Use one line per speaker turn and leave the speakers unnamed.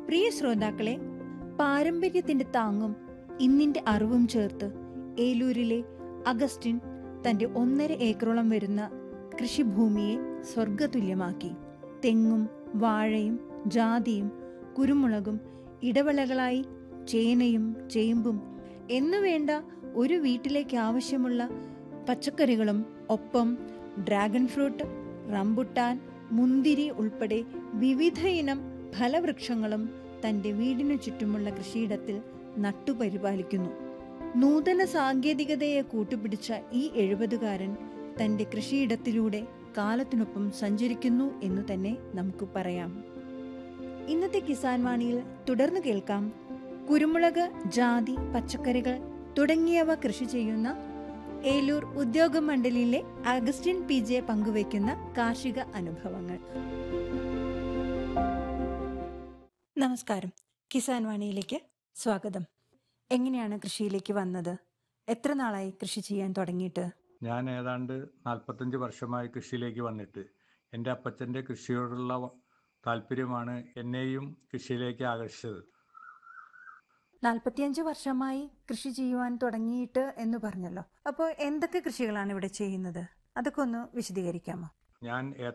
പ്രിയ ശ്രോതാക്കളെ പാരമ്പര്യത്തിന്റെ താങ്ങും ഇന്നിന്റെ അറിവും ചേർത്ത് ഏലൂരിലെ അഗസ്റ്റിൻ തന്റെ ഒന്നര ഏക്കറോളം വരുന്ന കൃഷിഭൂമിയെ സ്വർഗതുല്യമാക്കി തെങ്ങും വാഴയും ജാതിയും കുരുമുളകും ഇടവിളകളായി ചേനയും ചേമ്പും എന്നുവേണ്ട ഒരു വീട്ടിലേക്ക് ആവശ്യമുള്ള പച്ചക്കറികളും ഒപ്പം ഡ്രാഗൺ ഫ്രൂട്ട് റംബുട്ടാൻ മുന്തിരി ഉൾപ്പെടെ വിവിധ ഇനം ഫലവൃക്ഷങ്ങളും തന്റെ വീടിനു ചുറ്റുമുള്ള കൃഷിയിടത്തിൽ നട്ടുപരിപാലിക്കുന്നു നൂതന സാങ്കേതികതയെ കൂട്ടുപിടിച്ച ഈ എഴുപതുകാരൻ തന്റെ കൃഷിയിടത്തിലൂടെ കാലത്തിനൊപ്പം സഞ്ചരിക്കുന്നു എന്ന് തന്നെ നമുക്ക് പറയാം ഇന്നത്തെ കിസാൻ വാണിയിൽ തുടർന്ന് കേൾക്കാം കുരുമുളക് ജാതി പച്ചക്കറികൾ തുടങ്ങിയവ കൃഷി ചെയ്യുന്ന ഏലൂർ ഉദ്യോഗ മണ്ഡലിയിലെ അഗസ്റ്റിൻ പി ജെ പങ്കുവയ്ക്കുന്ന കാർഷിക അനുഭവങ്ങൾ നമസ്കാരം കിസാൻ വാണിയിലേക്ക് സ്വാഗതം എങ്ങനെയാണ് കൃഷിയിലേക്ക് വന്നത് എത്ര നാളായി കൃഷി ചെയ്യാൻ തുടങ്ങിയിട്ട്
ഞാൻ ഏതാണ്ട് നാൽപ്പത്തഞ്ച് വർഷമായി കൃഷിയിലേക്ക് വന്നിട്ട് എൻ്റെ അപ്പച്ചൻ്റെ കൃഷിയോടുള്ള വ- താല്പര്യമാണ് എന്നെയും കൃഷിയിലേക്ക് ആകർഷിച്ചത്
നാൽപ്പത്തിയഞ്ച് വർഷമായി കൃഷി ചെയ്യുവാൻ തുടങ്ങിയിട്ട് എന്ന് പറഞ്ഞല്ലോ അപ്പോൾ എന്തൊക്കെ കൃഷികളാണ് ഇവിടെ ചെയ്യുന്നത് അതൊക്കെ ഒന്ന് വിശദീകരിക്കാമോ
ഞാൻ